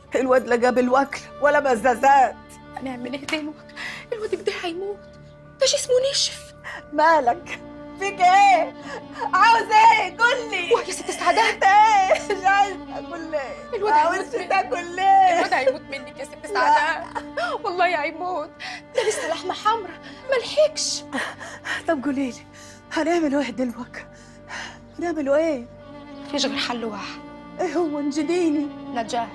الواد لا جاب الوكل ولا بزازات هنعمل ايه دلوقتي الواد كده هيموت ده جسمه نشف مالك فيك ايه عاوز ايه قول لي واه يا ست سعدات ايه مش عايزه اكل ايه الواد عاوز هيموت منك. تاكل ايه الواد هيموت منك يا ست سعدات والله هيموت ده لسه لحمه حمرا ملحقش طب قولي لي هنعملوا ايه دلوقتي هنعملوا ايه مفيش غير حل واحد ايه هو انجديني نجاة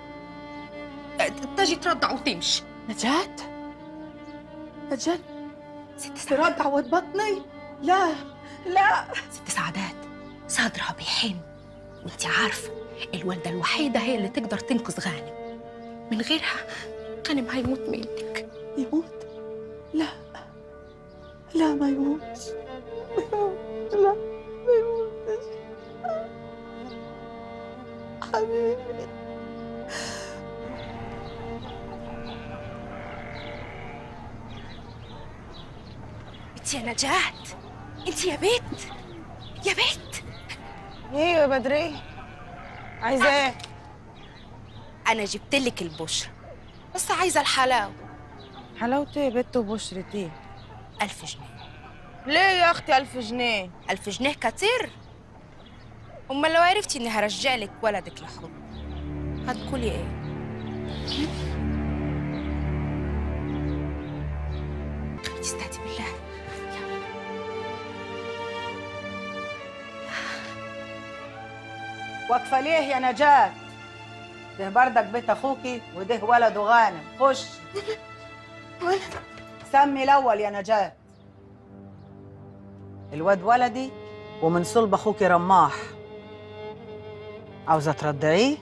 تجي ترضع وتمشي نجاة نجاة ست سعدات ترضع وتبطني لا لا ست سعدات صدرها بيحن وانت عارفه الوالده الوحيده هي اللي تقدر تنقذ غانم من غيرها غانم هيموت منك يموت لا لا ما يموتش ما يموتش لا ما يموتش حبيبي انت يا نجاة انت يا بنت يا بنت ايه يا بدرية عايزة ايه؟ انا جبت لك البشرة بس عايزه الحلاوه حلاوتي يا بت وبشرتي ألف جنيه ليه يا اختي ألف جنيه؟ ألف جنيه كتير أمال لو عرفتي إني هرجع لك ولدك لحضن هتقولي إيه؟ تستهدي بالله واقفه ليه يا نجاة ده بردك بيت اخوكي وده ولد غانم خش سمي الاول يا نجاة الواد ولدي ومن صلب اخوكي رماح عاوزه ترضعيه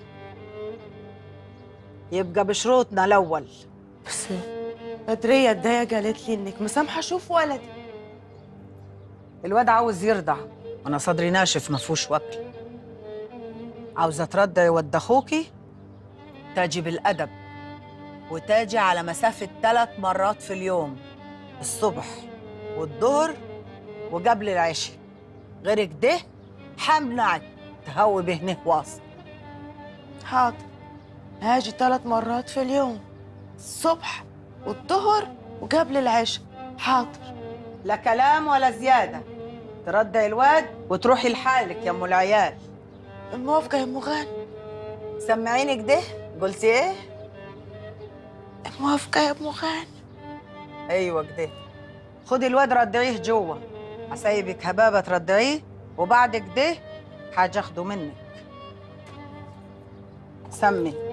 يبقى بشروطنا الاول بس بدرية الداية قالت لي انك مسامحة اشوف ولدي الواد عاوز يرضع وانا صدري ناشف ما فيهوش وكل عاوزه ترضعي ود اخوكي تاجي بالادب وتاجي على مسافه ثلاث مرات في اليوم الصبح والظهر وقبل العشاء غير كده حمنعك تهوي بهنه واصل حاضر هاجي ثلاث مرات في اليوم الصبح والظهر وقبل العشاء حاضر لا كلام ولا زياده ترضعي الواد وتروحي لحالك يا ام العيال موافقة يا ام غانم سمعيني كده قلتي ايه موافقة يا ام غانم ايوه كده خدي الواد رضعيه جوه هسيبك هبابه ترضعيه وبعد كده حاجه اخده منك سمي